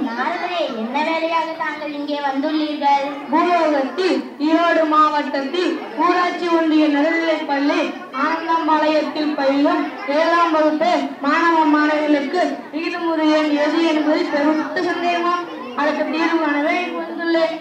நாரதரே என்ன வேலையாக தாங்கள் இங்கே வந்துள்ளீர்கள் பூலோகத்தில் ஈரோடு மாவட்டத்தில் ஊராட்சி ஒன்றிய நடுநிலைப் பள்ளி ஆனந்தம்பாளையத்தில் பயிலும் ஏழாம் வகுப்பு மாணவ மாணவிகளுக்கு விகிதமுறை எண் எது என்பதில் பெருத்த சந்தேகமாம் அதற்கு தீர்வு காணவே இங்கு வந்துள்ளேன்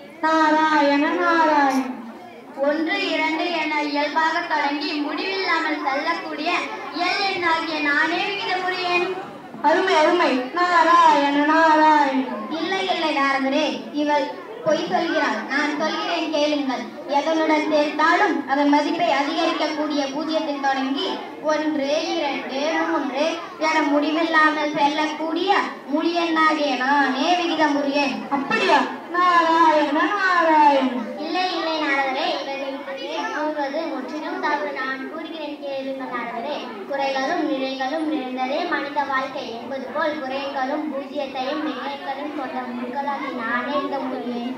நாராயண நாராயண ஒன்று இரண்டு என இயல்பாக தொடங்கி முடிவில்லாமல் தள்ளக்கூடிய இயல் எண்ணாகிய நானே விகிதமுறையேன் அருமை அருமை நாராயண நாராயண இல்லை இல்லை நாரதரே இவள் பொய் சொல்கிறாள் நான் சொல்கிறேன் கேளுங்கள் எதனுடன் சேர்த்தாலும் அதன் மதிப்பை அதிகரிக்கக்கூடிய பூஜ்ஜியத்தில் தொடங்கி ஒன்று இரண்டு மூன்று என முடிவில்லாமல் செல்லக்கூடிய முடியெண்ணாகிய நானே விகிதமுறியேன் அப்படியா நாராயண நாராயண இல்லை இல்லை நாரதரே இவர்கள் கூறுவது முற்றிலும் தவறு நான் கூறுகிறேன் கேளுங்கள் நாரதரே குறைகளும் நிறைகளும் நிறைந்ததே மனித வாழ்க்கை என்பது போல் குறைகளும் பூஜ்ஜியத்தையும் நிறைகளும் கொண்ட முன்களாகி நானே இந்த முடியேன்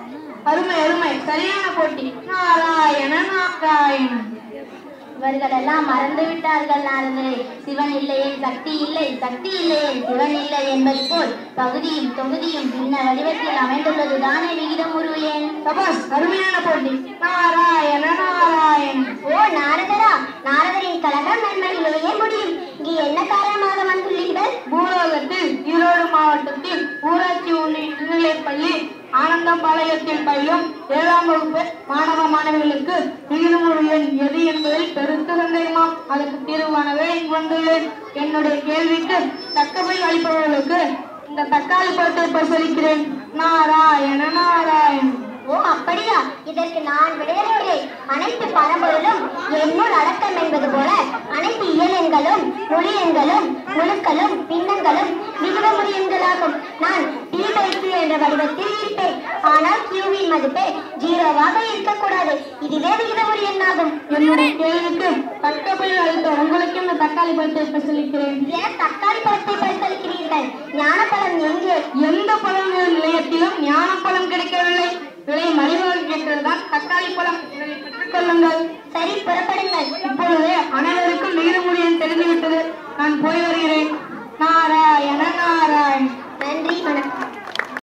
அருமை அருமை சரியான போட்டி நாராயண நாராயண இவர்களெல்லாம் மறந்து விட்டார்கள் நாரதரே சிவன் இல்லையே சக்தி இல்லை சக்தி இல்லையே சிவன் இல்லை என்பது போல் பகுதியும் தொகுதியும் பின்ன வடிவத்தில் அமைந்துள்ளது தானே விகிதம் உருவேன் சபாஸ் அருமையான போட்டி நாராயண நாராயண ஓ நாரதரா நாரதரின் கழகம் நன்மையிலேயே முடியும் இங்கே என்ன காரணமாக வந்துள்ளீர்கள் பூலோகத்தில் ஈரோடு மாவட்டத்தில் ஊராட்சி ஒன்றிய நடுநிலைப் பள்ளி ஆனந்தம்பாளையத்தில் பயிலும் ஏழாம் வகுப்பு மாணவ மாணவிகளுக்கு விகிதமுறை எண் எது என்பதில் பெருத்த சந்தேகமாம் அதற்கு தீர்வு காணவே இங்கு வந்துள்ளேன் என்னுடைய கேள்விக்கு தக்கபடி அளிப்பவர்களுக்கு இந்த தக்காளி பழத்தை பரிசளிக்கிறேன் நாராயண நாராயண ஓ அப்படியா இதற்கு நான் விடையளிக்கிறேன் அனைத்து பரம்பொருளும் என்னுள் அடக்கம் என்பது போல அனைத்து இயலெண்களும் மொழி எண்களும் முழுக்களும் பின்னங்களும் விகிதமுறை எண்களாகும் நான் டி பை Q என்ற வடிவத்தில் இருப்பேன் ஆனால் கியூவின் மதிப்பு ஜீரோவாக இருக்கக்கூடாது இதுவே விகிதமுறை எண்ணாகும் என்னுடைய கேள்விக்கு தக்கபடி அளித்த உங்களுக்கு இந்த தக்காளி பழத்தை பரிசளிக்கிறேன் ஏன் தக்காளி பழத்தை பரிசளிக்கிறீர்கள் ஞானப்பழம் எங்கே எந்த பழங்கள் நிலையத்திலும் ஞானப்பழம் கிடைக்கவில்லை விலை மலிவாக கேட்டதுதான் தக்காளி பழம் இதனை பெற்றுக் கொள்ளுங்கள் சரி புறப்படுங்கள் இப்பொழுது அனைவருக்கும் விகிதமுடியன் தெரிந்துவிட்டது நான் போய் வருகிறேன் நாராயண நாராயண நன்றி வணக்கம்